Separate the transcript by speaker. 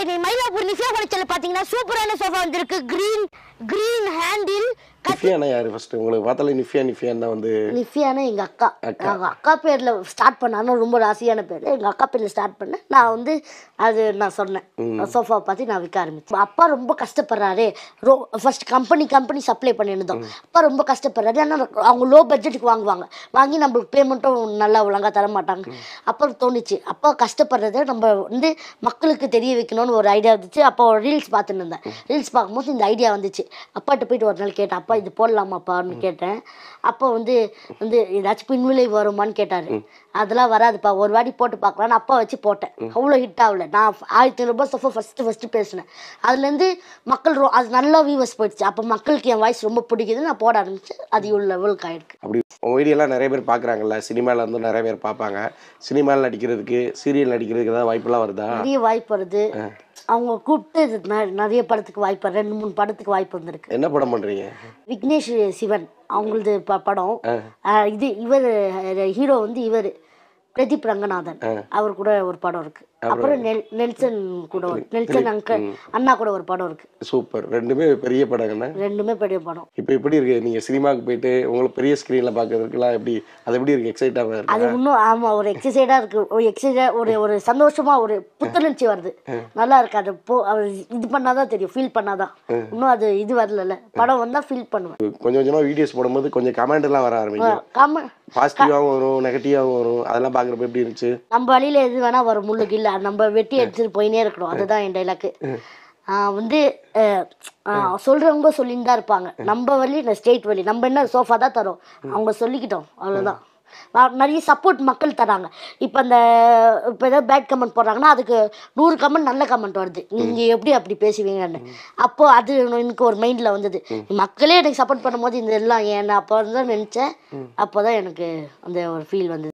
Speaker 1: இன்னைக்கு மயிலாப்பூர் நிஃபியா குளச்சல் பார்த்தீங்கன்னா சூப்பரான சோஃபா வந்திருக்கு கிரீன் கிரீன் ஹேண்டில்
Speaker 2: நிஃபியானா யாரு ஃபர்ஸ்ட் உங்களுக்கு பார்த்தாலே நிஃபியா நிஃபியான் தான் வந்து
Speaker 1: நிஃபியானா எங்க அக்கா
Speaker 2: அக்கா.
Speaker 1: எங்க அக்கா பேர்ல ஸ்டார்ட் பண்ணாலும் ரொம்ப ராசியான பேர் எங்க அக்கா பேர்ல ஸ்டார்ட் பண்ணேன் நான் வந்து அது நான் சொன்னேன் சோஃபா பார்த்து நான் விற்க ஆரம்பிச்சேன் அப்பா ரொம்ப கஷ்டப்படுறாரு ரோ ஃபர்ஸ்ட் கம்பெனி கம்பெனி சப்ளை பண்ணியிருந்தோம் அப்பா ரொம்ப கஷ்டப்படுறாரு ஏன்னா அவங்க லோ பட்ஜெட்டுக்கு வாங்குவாங்க வாங்கி நம்மளுக்கு பேமெண்ட்டும் நல்லா ஒழுங்கா தர மாட்டாங்க அப்புறம் தோணுச்சு அப்பா கஷ்டப்படுறத நம்ம வந்து மக்களுக்கு தெரிய வைக்கணும்னு ஒரு ஐடியா இருந்துச்சு அப்போ ரீல்ஸ் பார்த்துட்டு இருந்தேன் ரீல்ஸ் பார்க்கும்போது இந்த ஐடியா வந்துச்சு அப்பாட்ட போயிட்டு ஒரு நாள் கேட்டேன் அப்பா இது போடலாமாப்பான்னு கேட்டேன் அப்போ வந்து வந்து ஏதாச்சும் பின்விளைவு வருமான்னு கேட்டாரு அதெல்லாம் வராதுப்பா ஒரு வாட்டி போட்டு பார்க்கலான்னு அப்பா வச்சு போட்டேன் அவ்வளோ ஹிட் ஆகல நான் ஆயிரத்தி ஐநூறுபா சோஃபா ஃபஸ்ட்டு ஃபஸ்ட்டு பேசினேன் அதுலேருந்து மக்கள் ரொ- அது நல்லா வியூவர்ஸ் போயிடுச்சு அப்போ மக்களுக்கு என் வாய்ஸ் ரொம்ப பிடிக்குது நான் போட ஆரம்பிச்சு அது இவ்வளோ லெவலுக்கு ஆயிருக்கு
Speaker 2: அப்படி உங்க வீடியோலாம் நிறைய பேர் பார்க்குறாங்கல்ல சினிமாவில் வந்து நிறைய பேர் பார்ப்பாங்க சினிமாவில் நடிக்கிறதுக்கு சீரியல் நடிக்கிறதுக்கு ஏதாவது வாய்ப்பெல்லாம் வருதா
Speaker 1: நிறைய வாய்ப்பு வருது அவங்க கூப்பிட்டு இது ந- நிறைய படத்துக்கு வாய்ப்பு ரெண்டு மூணு படத்துக்கு வாய்ப்பு வந்திருக்கு
Speaker 2: என்ன படம் பண்றீங்க
Speaker 1: விக்னேஷ் சிவன் அவங்களது ப- படம் அஹ் இது இவர் ஹீரோ வந்து இவர் பிரதீப் ரங்கநாதன் அவர் கூட ஒரு படம் இருக்கு அப்புறம் நெல் நெல்சன் கூட ஒரு நெல்சன் அங்கிள் அண்ணா கூட ஒரு படம் இருக்கு
Speaker 2: சூப்பர் ரெண்டுமே பெரிய படங்கண்ணே
Speaker 1: ரெண்டுமே பெரிய படம்
Speaker 2: இப்போ எப்படி இருக்கு நீங்க சினிமாவுக்கு போயிட்டு உங்களுக்கு பெரிய ஸ்க்ரீனில் பார்க்கறதுக்குலாம் எப்படி அது எப்படி இருக்கு எக்ஸைட்டாக இருக்கு
Speaker 1: அது இன்னும் ஆமா ஒரு எக்ஸசைடா இருக்கு ஒரு எக்ஸசைடா ஒரு ஒரு சந்தோஷமா ஒரு புத்துணர்ச்சி வருது நல்லா இருக்கு அது போ அது இது பண்ணாதான் தெரியும் ஃபீல் பண்ணாதான் இன்னும் அது இது வரல படம் வந்தா ஃபீல் பண்ணுவேன்
Speaker 2: கொஞ்சம் கொஞ்சமா வீடியோஸ் போடும்போது கொஞ்சம் கமெண்ட் எல்லாம் வர ஆரம்பிக்கும்
Speaker 1: காம
Speaker 2: பாசிட்டிவாகவும் வரும் நெகட்டிவாகவும் வரும் அதெல்லாம் பார்க்குறப்ப எப்படி இருந்துச்சு
Speaker 1: நம்ம வழியில எது வேணா வரும் முள்ளுக்கு இல்ல நம்ம வெட்டி எடுத்துட்டு போயினே இருக்கணும் அதுதான் என் டைலாக்கு வந்து அஹ், ஆஹ், சொல்றவங்க சொல்லிட்டு தான் இருப்பாங்க நம்ம வழி இந்த ஸ்டேட் வழி நம்ம என்ன சோஃபா தான் தரோம் அவங்க சொல்லிக்கிட்டோம் அவ்வளவுதான் ஆஹ், நிறைய சப்போர்ட் மக்கள் தராங்க இப்போ அந்த இப்போ ஏதாவது பேட் கமெண்ட் போடுறாங்கன்னா அதுக்கு நூறு கமெண்ட் நல்ல கமெண்ட் வருது நீங்க எப்படி அப்படி பேசுவீங்கன்னு அப்போ அது எனக்கு ஒரு மைண்ட்ல வந்தது மக்களே எனக்கு சப்போர்ட் பண்ணும்போது இந்த எல்லாம் ஏன் அப்போ தான் நினைச்சேன் அப்போதான் எனக்கு அந்த ஒரு ஃபீல் வந்தது